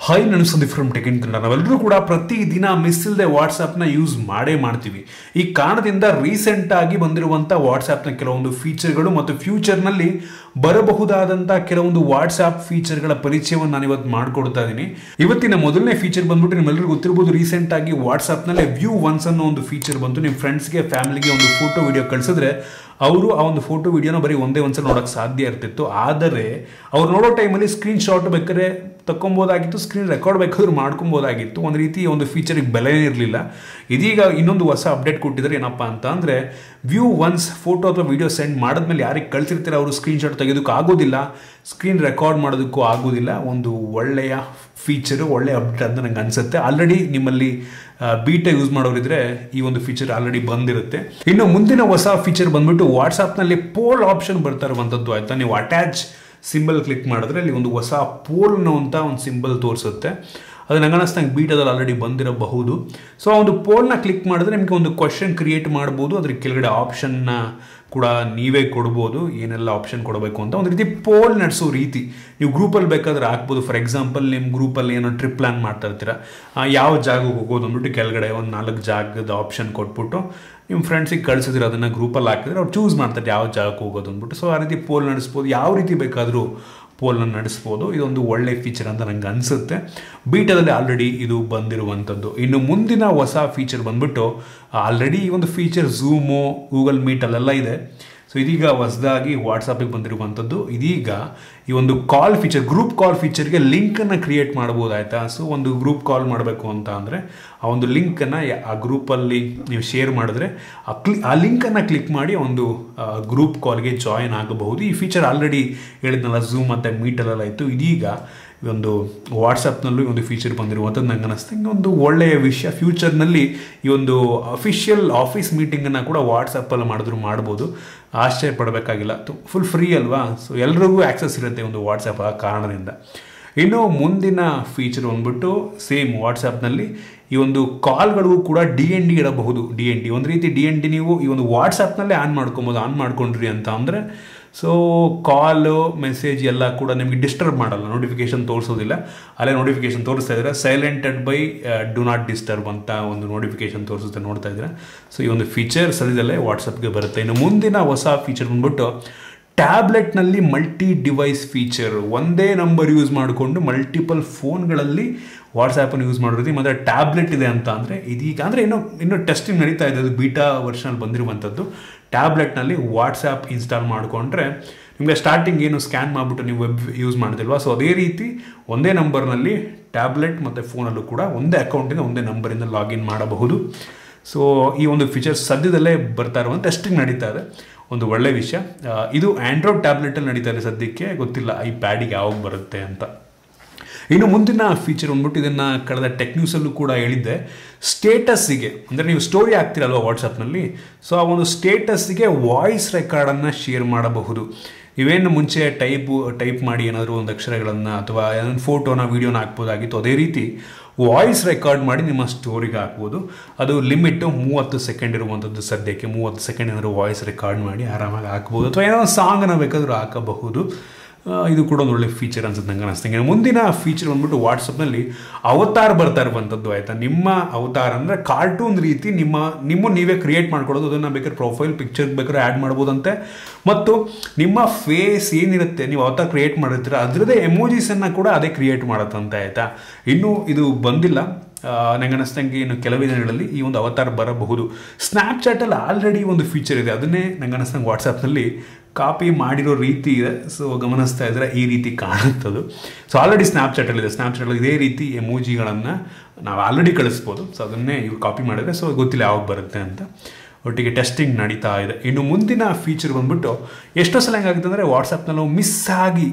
hi ನಾನು Sandeep from tech in Kannada ನಾವೆಲ್ಲರೂ ಕೂಡ ಪ್ರತಿ ದಿನ ಮಿಸ್ ಇಲ್ಲದೆ ವಾಟ್ಸಪ್ನ ಯೂಸ್ ಮಾಡೇ ಮಾಡ್ತೀವಿ ಈ ಕಾರಣದಿಂದ ರೀಸೆಂಟ್ ಆಗಿ ಬಂದಿರುವಂಥ ವಾಟ್ಸಪ್ನ ಕೆಲವೊಂದು ಫೀಚರ್ಗಳು ಮತ್ತು ಫ್ಯೂಚರ್ನಲ್ಲಿ ಬರಬಹುದಾದಂಥ ಕೆಲವೊಂದು ವಾಟ್ಸ್ಆಪ್ ಫೀಚರ್ಗಳ ಪರಿಚಯವನ್ನು ನಾನು ಇವತ್ತು ಮಾಡ್ಕೊಡ್ತಾ ಇದ್ದೀನಿ ಇವತ್ತಿನ ಮೊದಲನೇ ಫೀಚರ್ ಬಂದ್ಬಿಟ್ಟು ನಿಮ್ಮೆಲ್ಲರಿಗೂ ಗೊತ್ತಿರ್ಬೋದು ರೀಸೆಂಟ್ ಆಗಿ ವಾಟ್ಸಪ್ನಲ್ಲೇ ವ್ಯೂ ಒನ್ಸ್ ಅನ್ನೋ ಒಂದು ಫೀಚರ್ ಬಂತು ನಿಮ್ಮ ಫ್ರೆಂಡ್ಸ್ಗೆ ಫ್ಯಾಮಿಲಿಗೆ ಒಂದು ಫೋಟೋ ವಿಡಿಯೋ ಕಳಿಸಿದ್ರೆ ಅವರು ಆ ಒಂದು ಫೋಟೋ ವಿಡಿಯೋನ ಬರೀ ಒಂದೇ ಒಂದ್ಸಲ ನೋಡೋಕೆ ಸಾಧ್ಯ ಇರ್ತಿತ್ತು ಆದರೆ ಅವ್ರು ನೋಡೋ ಟೈಮಲ್ಲಿ ಸ್ಕ್ರೀನ್ ಶಾಟ್ ಬೇಕಾದ್ರೆ ತಕ್ಕೊಬೋದಾಗಿತ್ತು ಸ್ಕ್ರೀನ್ ರೆಕಾರ್ಡ್ ಬೇಕಾದ್ರೂ ಮಾಡ್ಕೊಬೋದಾಗಿತ್ತು ಒಂದು ರೀತಿ ಒಂದು ಫೀಚರಿಗೆ ಬೆಲೆ ಇರಲಿಲ್ಲ ಇದೀಗ ಇನ್ನೊಂದು ಹೊಸ ಅಪ್ಡೇಟ್ ಕೊಟ್ಟಿದ್ದಾರೆ ಏನಪ್ಪ ಅಂತ ಅಂದರೆ ವ್ಯೂ ಒನ್ಸ್ ಫೋಟೋ ಅಥವಾ ವಿಡಿಯೋ ಸೆಂಡ್ ಮಾಡಿದ್ಮೇಲೆ ಯಾರಿಗೆ ಕಳ್ಸಿರ್ತಾರೆ ಅವರು ಸ್ಕ್ರೀನ್ ಶಾಟ್ ತೆಗೆಯೋದಕ್ಕೂ ಆಗೋದಿಲ್ಲ ಸ್ಕ್ರೀನ್ ರೆಕಾರ್ಡ್ ಮಾಡೋದಕ್ಕೂ ಆಗೋದಿಲ್ಲ ಒಂದು ಒಳ್ಳೆಯ ಫೀಚರು ಒಳ್ಳೆಯ ಅಪ್ಡೇಟ್ ಅಂತ ನಂಗೆ ಅನಿಸುತ್ತೆ ಆಲ್ರೆಡಿ ನಿಮ್ಮಲ್ಲಿ ಬೀಟ ಯೂಸ್ ಮಾಡೋರಿದ್ರೆ ಈ ಒಂದು ಫೀಚರ್ ಆಲ್ರೆಡಿ ಬಂದಿರುತ್ತೆ ಇನ್ನು ಮುಂದಿನ ಹೊಸ ಫೀಚರ್ ಬಂದ್ಬಿಟ್ಟು ವಾಟ್ಸಾಪ್ನಲ್ಲಿ ಪೋಲ್ ಆಪ್ಷನ್ ಬರ್ತಾ ಇರುವಂಥದ್ದು ಆಯ್ತಾ ನೀವು ಅಟ್ಯಾಚ್ ಸಿಂಬಲ್ ಕ್ಲಿಕ್ ಮಾಡಿದ್ರೆ ಅಲ್ಲಿ ಒಂದು ಹೊಸ ಪೋಲ್ನ ಅಂತ ಒಂದು ಸಿಂಬಲ್ ತೋರಿಸುತ್ತೆ ಅದು ನಂಗೆ ಅನ್ನಿಸ್ತಂಗೆ ಬೀಟದಲ್ಲಿ ಆಲ್ರೆಡಿ ಬಂದಿರಬಹುದು ಸೊ ಆ ಒಂದು ಪೋಲ್ನ ಕ್ಲಿಕ್ ಮಾಡಿದ್ರೆ ನಿಮಗೆ ಒಂದು ಕ್ವಶನ್ ಕ್ರಿಯೇಟ್ ಮಾಡ್ಬೋದು ಅದ್ರ ಕೆಳಗಡೆ ಆಪ್ಷನ್ನ ಕೂಡ ನೀವೇ ಕೊಡ್ಬೋದು ಏನೆಲ್ಲ ಆಪ್ಷನ್ ಕೊಡಬೇಕು ಅಂತ ಒಂದು ರೀತಿ ಪೋಲ್ ನಡೆಸೋ ರೀತಿ ನೀವು ಗ್ರೂಪಲ್ಲಿ ಬೇಕಾದ್ರೆ ಹಾಕ್ಬೋದು ಫಾರ್ ಎಕ್ಸಾಂಪಲ್ ನಿಮ್ಮ ಗ್ರೂಪಲ್ಲಿ ಏನೋ ಟ್ರಿಪ್ ಪ್ಲ್ಯಾನ್ ಮಾಡ್ತಾ ಇರ್ತೀರ ಯಾವ ಜಾಗಕ್ಕೆ ಹೋಗೋದು ಅಂದ್ಬಿಟ್ಟು ಕೆಳಗಡೆ ಒಂದು ನಾಲ್ಕು ಜಾಗದ ಆಪ್ಷನ್ ಕೊಟ್ಬಿಟ್ಟು ನಿಮ್ಮ ಫ್ರೆಂಡ್ಸಿಗೆ ಕಳಿಸಿದ್ರೆ ಅದನ್ನು ಗ್ರೂಪಲ್ಲಿ ಹಾಕಿದ್ರೆ ಅವ್ರು ಚೂಸ್ ಮಾಡ್ತಾರೆ ಯಾವ ಜಾಗಕ್ಕೆ ಹೋಗೋದು ಅಂದ್ಬಿಟ್ಟು ಸೊ ಆ ರೀತಿ ಪೋಲ್ ನಡೆಸ್ಬೋದು ಯಾವ ರೀತಿ ಬೇಕಾದರೂ ಪೋಲ್ನ ನಡೆಸ್ಬೋದು ಇದೊಂದು ಒಳ್ಳೆ ಫೀಚರ್ ಅಂತ ನಂಗೆ ಅನಿಸುತ್ತೆ ಬೀಟದಲ್ಲಿ ಆಲ್ರೆಡಿ ಇದು ಬಂದಿರುವಂಥದ್ದು ಇನ್ನು ಮುಂದಿನ ಹೊಸ ಫೀಚರ್ ಬಂದ್ಬಿಟ್ಟು ಆಲ್ರೆಡಿ ಈ ಒಂದು ಫೀಚರ್ ಝೂಮು ಗೂಗಲ್ ಮೀಟಲ್ಲೆಲ್ಲ ಇದೆ ಸೊ ಇದೀಗ ಹೊಸದಾಗಿ ವಾಟ್ಸಪ್ಪಿಗೆ ಬಂದಿರುವಂಥದ್ದು ಇದೀಗ ಈ ಒಂದು ಕಾಲ್ ಫೀಚರ್ ಗ್ರೂಪ್ ಕಾಲ್ ಫೀಚರ್ಗೆ ಲಿಂಕನ್ನು ಕ್ರಿಯೇಟ್ ಮಾಡ್ಬೋದು ಆಯಿತಾ ಸೊ ಒಂದು ಗ್ರೂಪ್ ಕಾಲ್ ಮಾಡಬೇಕು ಅಂತ ಅಂದರೆ ಆ ಒಂದು ಲಿಂಕನ್ನು ಆ ಗ್ರೂಪಲ್ಲಿ ನೀವು ಶೇರ್ ಮಾಡಿದ್ರೆ ಆ ಕ್ಲಿ ಆ ಲಿಂಕನ್ನು ಕ್ಲಿಕ್ ಮಾಡಿ ಒಂದು ಗ್ರೂಪ್ ಕಾಲ್ಗೆ ಜಾಯಿನ್ ಆಗಬಹುದು ಈ ಫೀಚರ್ ಆಲ್ರೆಡಿ ಹೇಳಿದ್ನಲ್ಲ ಝೂಮ್ ಮತ್ತು ಮೀಟಲ್ಲೆಲ್ಲ ಇತ್ತು ಇದೀಗ ಈ ಒಂದು ವಾಟ್ಸಪ್ನಲ್ಲೂ ಈ ಒಂದು ಫೀಚರ್ ಬಂದಿರುವಂಥದ್ದು ನಂಗೆ ಅನ್ನಿಸ್ತಂಗೆ ಒಂದು ಒಳ್ಳೆಯ ವಿಷಯ ಫ್ಯೂಚರ್ನಲ್ಲಿ ಈ ಒಂದು ಅಫಿಷಿಯಲ್ ಆಫೀಸ್ ಮೀಟಿಂಗನ್ನು ಕೂಡ ವಾಟ್ಸಪ್ಪಲ್ಲಿ ಮಾಡಿದ್ರು ಮಾಡ್ಬೋದು ಆಶ್ಚರ್ಯ ಪಡಬೇಕಾಗಿಲ್ಲ ಫುಲ್ ಫ್ರೀ ಅಲ್ವಾ ಸೊ ಎಲ್ರಿಗೂ ಆ್ಯಕ್ಸಸ್ ಇರುತ್ತೆ ಒಂದು ವಾಟ್ಸಪ್ ಆ ಕಾರಣದಿಂದ ಇನ್ನು ಮುಂದಿನ ಫೀಚರ್ ಬಂದ್ಬಿಟ್ಟು ಸೇಮ್ ವಾಟ್ಸಪ್ನಲ್ಲಿ ಈ ಒಂದು ಕಾಲ್ಗಳು ಕೂಡ ಡಿ ಎನ್ ಡಿ ಇರಬಹುದು ಡಿ ಎನ್ ಡಿ ಒಂದು ರೀತಿ ಡಿ ಎನ್ ಡಿ ನೀವು ಈ ಒಂದು ವಾಟ್ಸಪ್ನಲ್ಲೇ ಆನ್ ಮಾಡ್ಕೊಬೋದು ಆನ್ ಮಾಡ್ಕೊಂಡ್ರಿ ಅಂತ ಅಂದರೆ ಸೊ ಕಾಲು ಮೆಸೇಜ್ ಎಲ್ಲ ಕೂಡ ನಿಮಗೆ ಡಿಸ್ಟರ್ಬ್ ಮಾಡಲ್ಲ ನೋಟಿಫಿಕೇಶನ್ ತೋರಿಸೋದಿಲ್ಲ ಅಲ್ಲೇ ನೋಟಿಫಿಕೇಶನ್ ತೋರಿಸ್ತಾ ಇದ್ದಾರೆ silenced by do not disturb ಅಂತ ಒಂದು ನೋಟಿಫಿಕೇಶನ್ ತೋರಿಸುತ್ತೆ ನೋಡ್ತಾ ಇದ್ದೀರಾ ಸೊ ಈ ಒಂದು ಫೀಚರ್ ಸದ್ಯದಲ್ಲೇ ವಾಟ್ಸಪ್ಗೆ ಬರುತ್ತೆ ಇನ್ನು ಮುಂದಿನ ಹೊಸ ಫೀಚರ್ ಬಂದ್ಬಿಟ್ಟು ಟ್ಯಾಬ್ಲೆಟ್ನಲ್ಲಿ ಮಲ್ಟಿ ಡಿವೈಸ್ ಫೀಚರ್ ಒಂದೇ ನಂಬರ್ ಯೂಸ್ ಮಾಡಿಕೊಂಡು ಮಲ್ಟಿಪಲ್ ಫೋನ್ಗಳಲ್ಲಿ ವಾಟ್ಸಾಪನ್ನು ಯೂಸ್ ಮಾಡಿರ್ತೀವಿ ಮತ್ತು ಟ್ಯಾಬ್ಲೆಟ್ ಇದೆ ಅಂತ ಅಂದರೆ ಇದೀಗ ಅಂದರೆ ಇನ್ನೂ ಇನ್ನೂ ಟೆಸ್ಟಿಂಗ್ ನಡೀತಾ ಇದೆ ಅದು ಬೀಟಾ ವರ್ಷನಲ್ಲಿ ಬಂದಿರುವಂಥದ್ದು ಟ್ಯಾಬ್ಲೆಟ್ನಲ್ಲಿ ವಾಟ್ಸಾಪ್ ಇನ್ಸ್ಟಾಲ್ ಮಾಡಿಕೊಂಡ್ರೆ ನಿಮಗೆ ಸ್ಟಾರ್ಟಿಂಗ್ ಏನು ಸ್ಕ್ಯಾನ್ ಮಾಡಿಬಿಟ್ಟು ನೀವು ವೆಬ್ ಯೂಸ್ ಮಾಡ್ತಿಲ್ವಾ ಸೊ ಅದೇ ರೀತಿ ಒಂದೇ ನಂಬರ್ನಲ್ಲಿ ಟ್ಯಾಬ್ಲೆಟ್ ಮತ್ತು ಫೋನಲ್ಲೂ ಕೂಡ ಒಂದೇ ಅಕೌಂಟಿಂದ ಒಂದೇ ನಂಬರಿಂದ ಲಾಗಿನ್ ಮಾಡಬಹುದು ಸೊ ಈ ಒಂದು ಫೀಚರ್ ಸದ್ಯದಲ್ಲೇ ಬರ್ತಾ ಇರುವಂಥ ಟೆಸ್ಟಿಂಗ್ ನಡೀತಾ ಇದೆ ಒಂದು ಒಳ್ಳೆ ವಿಷಯ ಇದು ಆ್ಯಂಡ್ರಾಯ್ಡ್ ಟ್ಯಾಬ್ಲೆಟಲ್ಲಿ ನಡೀತಾ ಇದೆ ಸದ್ಯಕ್ಕೆ ಗೊತ್ತಿಲ್ಲ ಈ ಪ್ಯಾಡಿಗೆ ಯಾವಾಗ ಬರುತ್ತೆ ಅಂತ ಇನ್ನು ಮುಂದಿನ ಫೀಚರ್ ಬಂದ್ಬಿಟ್ಟು ಇದನ್ನು ಕಳೆದ ಟೆಕ್ ನ್ಯೂಸಲ್ಲೂ ಕೂಡ ಹೇಳಿದ್ದೆ ಸ್ಟೇಟಸ್ಸಿಗೆ ಅಂದರೆ ನೀವು ಸ್ಟೋರಿ ಹಾಕ್ತಿರಲ್ವ ವಾಟ್ಸಪ್ನಲ್ಲಿ ಸೊ ಆ ಒಂದು ಸ್ಟೇಟಸ್ಸಿಗೆ ವಾಯ್ಸ್ ರೆಕಾರ್ಡನ್ನು ಶೇರ್ ಮಾಡಬಹುದು ಇವೇನು ಮುಂಚೆ ಟೈಪು ಟೈಪ್ ಮಾಡಿ ಏನಾದರೂ ಒಂದು ಅಕ್ಷರಗಳನ್ನು ಅಥವಾ ಏನಾದ್ರು ಫೋಟೋನ ವೀಡಿಯೋನ ಹಾಕ್ಬೋದಾಗಿತ್ತು ಅದೇ ರೀತಿ ವಾಯ್ಸ್ ರೆಕಾರ್ಡ್ ಮಾಡಿ ನಿಮ್ಮ ಸ್ಟೋರಿಗೆ ಹಾಕ್ಬೋದು ಅದು ಲಿಮಿಟು ಮೂವತ್ತು ಸೆಕೆಂಡ್ ಇರುವಂಥದ್ದು ಸದ್ಯಕ್ಕೆ ಮೂವತ್ತು ಸೆಕೆಂಡ್ ಏನಾದರೂ ವಾಯ್ಸ್ ರೆಕಾರ್ಡ್ ಮಾಡಿ ಆರಾಮಾಗಿ ಹಾಕ್ಬೋದು ಅಥವಾ ಏನೋ ಸಾಂಗನ್ನು ಬೇಕಾದರೂ ಹಾಕಬಹುದು ಇದು ಕೂಡ ಒಂದು ಒಳ್ಳೆ ಫೀಚರ್ ಅನ್ಸುತ್ತೆ ನಂಗೆ ಅನಿಸ್ತಂಗೆ ಮುಂದಿನ ಫೀಚರ್ ಬಂದ್ಬಿಟ್ಟು ವಾಟ್ಸಪ್ನಲ್ಲಿ ಅವತಾರ್ ಬರ್ತಾ ಇರುವಂಥದ್ದು ಆಯಿತಾ ನಿಮ್ಮ ಅವತಾರ ಅಂದರೆ ಕಾರ್ಟೂನ್ ರೀತಿ ನಿಮ್ಮ ನಿಮ್ಮ ನೀವೇ ಕ್ರಿಯೇಟ್ ಮಾಡ್ಕೊಳ್ಳೋದು ಅದನ್ನು ಬೇಕಾದ್ರೆ ಪ್ರೊಫೈಲ್ ಪಿಕ್ಚರ್ ಬೇಕಾದ್ರೆ ಆ್ಯಡ್ ಮಾಡ್ಬೋದಂತೆ ಮತ್ತು ನಿಮ್ಮ ಫೇಸ್ ಏನಿರುತ್ತೆ ನೀವು ಅವತಾರ ಕ್ರಿಯೇಟ್ ಮಾಡಿರ್ತೀರ ಅದರದೇ ಎಮೋಜೀಸನ್ನು ಕೂಡ ಅದೇ ಕ್ರಿಯೇಟ್ ಮಾಡುತ್ತಂತೆ ಆಯಿತಾ ಇನ್ನೂ ಇದು ಬಂದಿಲ್ಲ ನಂಗೆ ಅನ್ನಿಸ್ತಂಗೆ ಇನ್ನು ಕೆಲವೇ ದಿನಗಳಲ್ಲಿ ಈ ಒಂದು ಅವತಾರ ಬರಬಹುದು ಸ್ನ್ಯಾಪ್ಚಾಟಲ್ಲಿ ಆಲ್ರೆಡಿ ಒಂದು ಫೀಚರ್ ಇದೆ ಅದನ್ನೇ ನಂಗೆ ಅನ್ನಿಸ್ತಂಗೆ ವಾಟ್ಸಪ್ನಲ್ಲಿ ಕಾಪಿ ಮಾಡಿರೋ ರೀತಿ ಇದೆ ಸೊ ಗಮನಿಸ್ತಾ ಇದ್ರೆ ಈ ರೀತಿ ಕಾಣುತ್ತದು ಸೊ ಆಲ್ರೆಡಿ ಸ್ನ್ಯಾಪ್ಚಾಟಲ್ಲಿದೆ ಸ್ನ್ಯಾಪ್ಚಾಟಲ್ಲಿ ಇದೇ ರೀತಿ ಎಮೋಜಿಗಳನ್ನು ನಾವು ಆಲ್ರೆಡಿ ಕಳಿಸ್ಬೋದು ಸೊ ಅದನ್ನೇ ಇವ್ರು ಕಾಪಿ ಮಾಡಿದ್ರೆ ಸೊ ಗೊತ್ತಿಲ್ಲ ಯಾವಾಗ ಬರುತ್ತೆ ಅಂತ ಒಟ್ಟಿಗೆ ಟೆಸ್ಟಿಂಗ್ ನಡೀತಾ ಇದೆ ಇನ್ನು ಮುಂದಿನ ಫೀಚರ್ ಬಂದ್ಬಿಟ್ಟು ಎಷ್ಟೋ ಸಲ ಹೆಂಗಾಗುತ್ತೆ ಅಂದರೆ ವಾಟ್ಸಪ್ನಲ್ಲಿ ನಾವು ಮಿಸ್ ಆಗಿ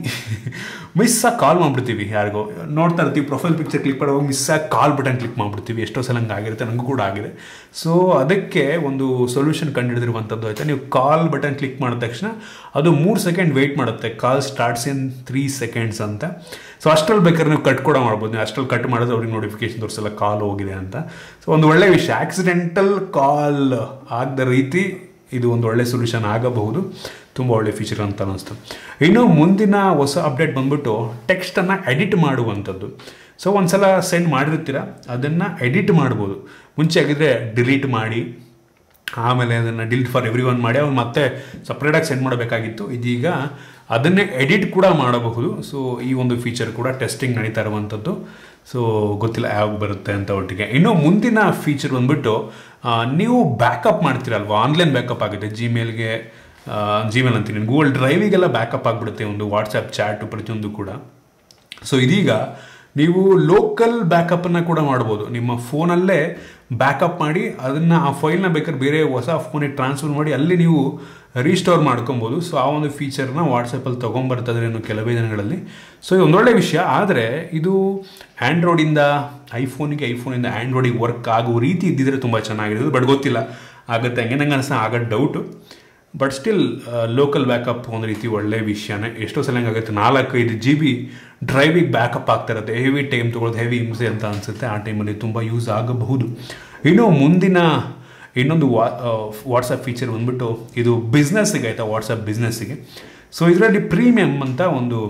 ಮಿಸ್ ಆಗಿ ಕಾಲ್ ಮಾಡಿಬಿಡ್ತೀವಿ ಯಾರಿಗೋ ನೋಡ್ತಾ ಇರ್ತೀವಿ ಪ್ರೊಫೈಲ್ ಪಿಕ್ಚರ್ ಕ್ಲಿಕ್ ಮಾಡುವಾಗ ಮಿಸ್ ಆಗಿ ಕಾಲ್ ಬಟನ್ ಕ್ಲಿಕ್ ಮಾಡಿಬಿಡ್ತೀವಿ ಎಷ್ಟೋ ಸಲ ಹಂಗೆ ಆಗಿರುತ್ತೆ ನನಗೂ ಕೂಡ ಆಗಿದೆ ಸೊ ಅದಕ್ಕೆ ಒಂದು ಸೊಲ್ಯೂಷನ್ ಕಂಡುಹಿಡಿದಿರುವಂಥದ್ದು ಆಯಿತಾ ನೀವು ಕಾಲ್ ಬಟನ್ ಕ್ಲಿಕ್ ಮಾಡಿದ ತಕ್ಷಣ ಅದು ಮೂರು ಸೆಕೆಂಡ್ ವೆಯ್ಟ್ ಮಾಡುತ್ತೆ call starts in three seconds ಅಂತ ಸೊ ಅಷ್ಟರಲ್ಲಿ ಬೇಕಾದ್ರೆ ನೀವು ಕಟ್ ಕೂಡ ಮಾಡ್ಬೋದು ನೀವು ಅಷ್ಟರಲ್ಲಿ ಕಟ್ ಮಾಡಿದ್ರೆ ಅವ್ರಿಗೆ ನೋಟಿಫಿಕೇಶನ್ ತೋರಿಸಲ್ಲ ಕಾಲ್ ಹೋಗಿದೆ ಅಂತ ಸೊ ಒಂದು ಒಳ್ಳೆ ವಿಷಯ ಆಕ್ಸಿಡೆಂಟಲ್ ಕಾಲ್ ಆಗದ ರೀತಿ ಇದು ಒಂದು ಒಳ್ಳೆ ಸೊಲ್ಯೂಷನ್ ಆಗಬಹುದು ತುಂಬ ಒಳ್ಳೆ ಫೀಚರ್ ಅಂತ ಅನ್ನಿಸ್ತು ಇನ್ನು ಮುಂದಿನ ಹೊಸ ಅಪ್ಡೇಟ್ ಬಂದ್ಬಿಟ್ಟು ಟೆಕ್ಸ್ಟನ್ನು ಎಡಿಟ್ ಮಾಡುವಂಥದ್ದು ಸೊ ಒಂದ್ಸಲ ಸೆಂಡ್ ಮಾಡಿರ್ತೀರ ಅದನ್ನು ಎಡಿಟ್ ಮಾಡ್ಬೋದು ಮುಂಚೆ ಆಗಿದ್ರೆ ಡಿಲೀಟ್ ಮಾಡಿ ಆಮೇಲೆ ಅದನ್ನು ಡಿಲೀಟ್ ಫಾರ್ ಎವ್ರಿ ಒನ್ ಮಾಡಿ ಅವ್ನು ಮತ್ತೆ ಸಪ್ರೇಟಾಗಿ ಸೆಂಡ್ ಮಾಡಬೇಕಾಗಿತ್ತು ಇದೀಗ ಅದನ್ನೇ ಎಡಿಟ್ ಕೂಡ ಮಾಡಬಹುದು ಸೊ ಈ ಒಂದು ಫೀಚರ್ ಕೂಡ ಟೆಸ್ಟಿಂಗ್ ನಡೀತಾ ಇರುವಂಥದ್ದು ಸೊ ಗೊತ್ತಿಲ್ಲ ಯಾವಾಗ ಬರುತ್ತೆ ಅಂತ ಒಟ್ಟಿಗೆ ಇನ್ನು ಮುಂದಿನ ಫೀಚರ್ ಬಂದ್ಬಿಟ್ಟು ಆ, ನೀವು ಬ್ಯಾಕಪ್ ಮಾಡ್ತೀರಲ್ವಾ ಆನ್ಲೈನ್ ಬ್ಯಾಕಪ್ ಆಗುತ್ತೆ ಜಿಮೇಲ್ಗೆ ಜಿಮೇಲ್ ಅಂತೀನಿ ಗೂಗಲ್ ಡ್ರೈವಿಗೆಲ್ಲ ಬ್ಯಾಕಪ್ ಆಗಿಬಿಡುತ್ತೆ ಒಂದು ವಾಟ್ಸಪ್ ಚಾಟು ಪ್ರತಿಯೊಂದು ಕೂಡ ಸೊ ಇದೀಗ ನೀವು ಲೋಕಲ್ ಬ್ಯಾಕಪ್ಪನ್ನು ಕೂಡ ಮಾಡ್ಬೋದು ನಿಮ್ಮ ಫೋನಲ್ಲೇ ಬ್ಯಾಕಪ್ ಮಾಡಿ ಅದನ್ನು ಆ ಫೈಲ್ನ ಬೇಕಾದ್ರೆ ಬೇರೆ ಹೊಸ ಫೋನಿಗೆ ಟ್ರಾನ್ಸ್ಫರ್ ಮಾಡಿ ಅಲ್ಲಿ ನೀವು ರೀಸ್ಟೋರ್ ಮಾಡ್ಕೊಬೋದು ಸೊ ಆ ಒಂದು ಫೀಚರ್ನ ವಾಟ್ಸಪ್ಪಲ್ಲಿ ತೊಗೊಂಬರ್ತದ್ರೆ ಇನ್ನು ಕೆಲವೇ ದಿನಗಳಲ್ಲಿ ಸೊ ಇದು ಒಂದೊಳ್ಳೆ ವಿಷಯ ಆದರೆ ಇದು ಆ್ಯಂಡ್ರಾಯ್ಡಿಂದ ಐಫೋನಿಗೆ ಐಫೋನಿಂದ ಆ್ಯಂಡ್ರಾಯ್ಡಿಗೆ ವರ್ಕ್ ಆಗುವ ರೀತಿ ಇದ್ದಿದ್ರೆ ತುಂಬ ಚೆನ್ನಾಗಿರೋದು ಬಟ್ ಗೊತ್ತಿಲ್ಲ ಆಗುತ್ತೆ ಹಂಗೆ ನಂಗೆ ಅನಿಸ್ತಾ ಆಗೋದು doubt but still local backup ಒಂದು ರೀತಿ ಒಳ್ಳೆ ವಿಷಯನೇ ಎಷ್ಟೋ ಸಲ ಹಂಗಾಗುತ್ತೆ ನಾಲ್ಕೈದು ಜಿ ಬಿ ಡ್ರೈವಿಗೆ ಬ್ಯಾಕಪ್ ಆಗ್ತಾ ಇರುತ್ತೆ ಹೆವಿ ಟೈಮ್ ತೊಗೊಳ್ಳೋದು ಹೆವಿ ಹಿಂಸೆ ಅಂತ ಅನಿಸುತ್ತೆ ಆ ಟೈಮಲ್ಲಿ ತುಂಬ ಯೂಸ್ ಆಗಬಹುದು ಇನ್ನು ಮುಂದಿನ ಇನ್ನೊಂದು ವಾ ವಾಟ್ಸಪ್ ಫೀಚರ್ ಬಂದ್ಬಿಟ್ಟು ಇದು ಬಿಸ್ನೆಸ್ಸಿಗೆ ಆಯಿತಾ ವಾಟ್ಸಪ್ ಬಿಸ್ನೆಸ್ಸಿಗೆ ಸೊ ಇದರಲ್ಲಿ ಪ್ರೀಮಿಯಮ್ ಅಂತ ಒಂದು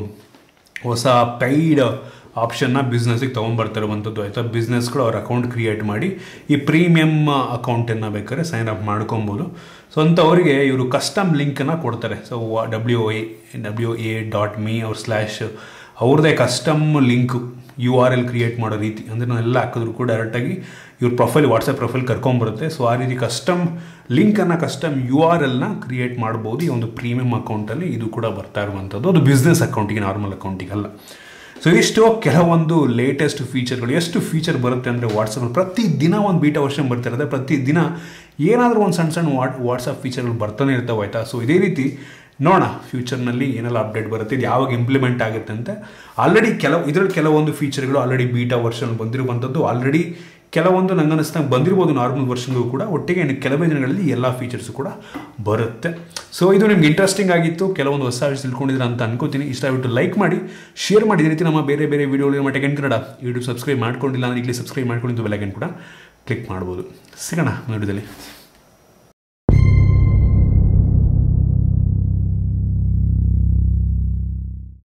ಹೊಸ ಪೈಡ್ ಆಪ್ಷನ್ನ ಬಿಸ್ನೆಸ್ಸಿಗೆ ತೊಗೊಂಬರ್ತಿರುವಂಥದ್ದು ಆಯಿತಾ ಬಿಸ್ನೆಸ್ಗಳು ಅವ್ರ ಅಕೌಂಟ್ ಕ್ರಿಯೇಟ್ ಮಾಡಿ ಈ ಪ್ರೀಮಿಯಮ್ ಅಕೌಂಟನ್ನು ಬೇಕಾದ್ರೆ ಸೈನ್ ಅಪ್ ಮಾಡ್ಕೊಬೋದು ಸೊ ಅಂಥವರಿಗೆ ಇವರು ಕಸ್ಟಮ್ ಲಿಂಕನ್ನು ಕೊಡ್ತಾರೆ so W A W A dot me ಅವ್ರ ಸ್ಲ್ಯಾಶ್ ಅವ್ರದ್ದೇ custom link U R L create ಮಾಡೋ ರೀತಿ ಅಂದರೆ ನಾವೆಲ್ಲ ಹಾಕಿದ್ರು ಕೂಡ ಡೈರೆಕ್ಟಾಗಿ ಇವ್ರ ಪ್ರೊಫೈಲ್ ವಾಟ್ಸಪ್ ಪ್ರೊಫೈಲ್ ಕರ್ಕೊಂಬರುತ್ತೆ ಸೊ ಆ ರೀತಿ ಕಸ್ಟಮ್ ಲಿಂಕನ್ನು ಕಸ್ಟಮ್ ಯು ಆರ್ ಎಲ್ನ ಕ್ರಿಯೇಟ್ ಮಾಡ್ಬೋದು ಈ ಒಂದು ಪ್ರೀಮಿಯಂ ಅಕೌಂಟಲ್ಲಿ ಇದು ಕೂಡ ಬರ್ತಾ ಇರುವಂಥದ್ದು ಅದು ಬಿಸ್ನೆಸ್ ಅಕೌಂಟಿಗೆ ನಾರ್ಮಲ್ ಅಕೌಂಟಿಗೆ ಅಲ್ಲ ಸೊ ಇಷ್ಟು ಕೆಲವೊಂದು ಲೇಟೆಸ್ಟ್ ಫೀಚರ್ಗಳು ಎಷ್ಟು ಫೀಚರ್ ಬರುತ್ತೆ ಅಂದರೆ ವಾಟ್ಸಪ್ಪಲ್ಲಿ ಪ್ರತಿ ದಿನ ಒಂದು ಬೀಟಾ ವರ್ಷನ್ ಬರ್ತಾ ಇರುತ್ತೆ ಪ್ರತಿ ದಿನ ಏನಾದರೂ ಒಂದು ಸಣ್ಣ ಸಣ್ಣ ವಾಟ್ ವಾಟ್ಸಪ್ ಫೀಚರ್ಗಳು ಬರ್ತಾನೆ ಇರ್ತಾವೆ ಆಯಿತಾ ಸೊ ಇದೇ ರೀತಿ ನೋಡೋಣ ಫ್ಯೂಚರ್ನಲ್ಲಿ ಏನೆಲ್ಲ ಅಪ್ಡೇಟ್ ಬರುತ್ತೆ ಇದು ಯಾವಾಗ ಇಂಪ್ಲಿಮೆಂಟ್ ಆಗುತ್ತೆ ಅಂತ ಆಲ್ರೆಡಿ ಕೆಲವು ಇದರಲ್ಲಿ ಕೆಲವೊಂದು ಫೀಚರ್ಗಳು ಆಲ್ರೆಡಿ ಬೀಟಾ ವರ್ಷನ್ ಬಂದಿರುವಂಥದ್ದು ಆಲ್ರೆಡಿ ಕೆಲವೊಂದು ನಂಗೆ ಅನಿಸ್ತಂಗೆ ಬಂದಿರ್ಬೋದು ನಾರ್ಮಲ್ ವರ್ಷನ್ಗೂ ಕೂಡ ಒಟ್ಟಿಗೆ ಇನ್ನು ಕೆಲವೇ ದಿನಗಳಲ್ಲಿ ಎಲ್ಲ ಫೀಚರ್ಸು ಕೂಡ ಬರುತ್ತೆ ಸೊ ಇದು ನಿಮ್ಗೆ ಇಂಟ್ರೆಸ್ಟಿಂಗ್ ಆಗಿತ್ತು ಕೆಲವೊಂದು ಹೊಸ ವಿಷಯ ತಿಳ್ಕೊಂಡಿದ್ರೆ ಅಂತ ಅನ್ಕೋತೀನಿ ಇಷ್ಟ ಆಗ್ಬಿಟ್ಟು ಲೈಕ್ ಮಾಡಿ ಶೇರ್ ಮಾಡಿ ಇದೇ ರೀತಿ ನಮ್ಮ ಬೇರೆ ಬೇರೆ ವೀಡಿಯೋಗಳು ನಮ್ಮ ಟೆಕೆನ್ ಕನ್ನಡ ಯೂಟ್ಯೂಬ್ ಸಬ್ಸ್ಕ್ರೈಬ್ ಮಾಡ್ಕೊಂಡಿಲ್ಲ ಅಂದರೆ ಈಗಲೇ ಸಬ್ಸ್ಕ್ರೈಬ್ ಮಾಡ್ಕೊಂಡಿದ್ದು ಬೆಲಗನ್ ಕೂಡ ಕ್ಲಿಕ್ ಮಾಡ್ಬೋದು ಸಿಗೋಣ ವಿಡಿಯೋದಲ್ಲಿ